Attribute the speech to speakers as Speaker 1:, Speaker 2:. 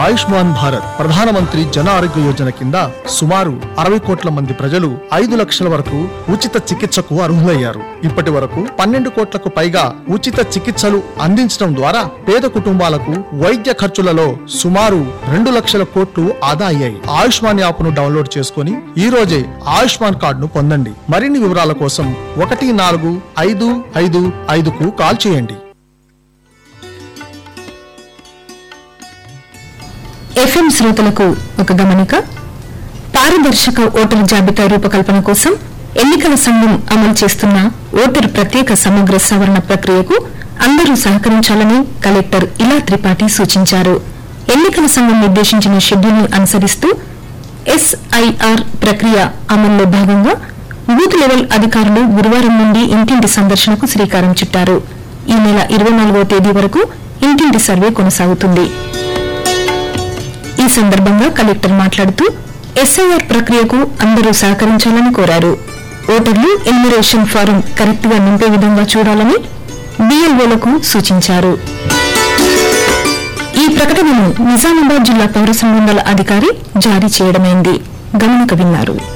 Speaker 1: ఆయుష్మాన్ భారత్ ప్రధానమంత్రి జన ఆరోగ్య యోజన కింద సుమారు అరవై కోట్ల మంది ప్రజలు ఐదు లక్షల వరకు ఉచిత చికిత్సకు అర్హులయ్యారు ఇప్పటి వరకు పన్నెండు కోట్లకు పైగా ఉచిత చికిత్సలు అందించడం ద్వారా పేద కుటుంబాలకు వైద్య ఖర్చులలో సుమారు రెండు లక్షల కోట్లు ఆదా అయ్యాయి ఆయుష్మాన్ యాప్ ను డౌన్లోడ్ చేసుకుని ఈ రోజే ఆయుష్మాన్ కార్డును పొందండి మరిన్ని వివరాల కోసం ఒకటి నాలుగు ఐదు ఐదు ఐదుకు కాల్ చేయండి
Speaker 2: ఎఫ్ఎం శ్రోతలకు ఒక గమనిక పారదర్శక ఓటరు జాబితా రూపకల్పన కోసం ఎన్నికల సంఘం అమలు చేస్తున్న ఓటరు ప్రత్యేక సమగ్ర సవరణ ప్రక్రియకు అందరూ సహకరించాలని కలెక్టర్ ఇలా త్రిపాఠి సూచించారు ఎన్నికల సంఘం నిర్దేశించిన షెడ్యూల్ను అనుసరిస్తూ ఎస్ఐఆర్ ప్రక్రియ అమల్లో భాగంగా బూత్ లెవెల్ అధికారులు గురువారం నుండి ఇంటింటి సందర్శనకు శ్రీకారం చుట్టారు ఈ నెల ఇరవై నాలుగవ తేదీ వరకు ఇంటింటి సర్వే కొనసాగుతుంది ఈ సందర్భంగా కలెక్టర్ మాట్లాడుతూ ఎస్ఐఆర్ ప్రక్రియకు అందరూ సహకరించాలని కోరారు ఓటర్లు ఎన్యుమరేషన్ ఫారం కరెక్ట్ గా నింపే విధంగా చూడాలని బిఎల్ఓలకు సూచించారు ఈ ప్రకటనను నిజామాబాద్ జిల్లా పౌర సంబంధాల అధికారి జారీ చేయడమైంది గమనిక విన్నారు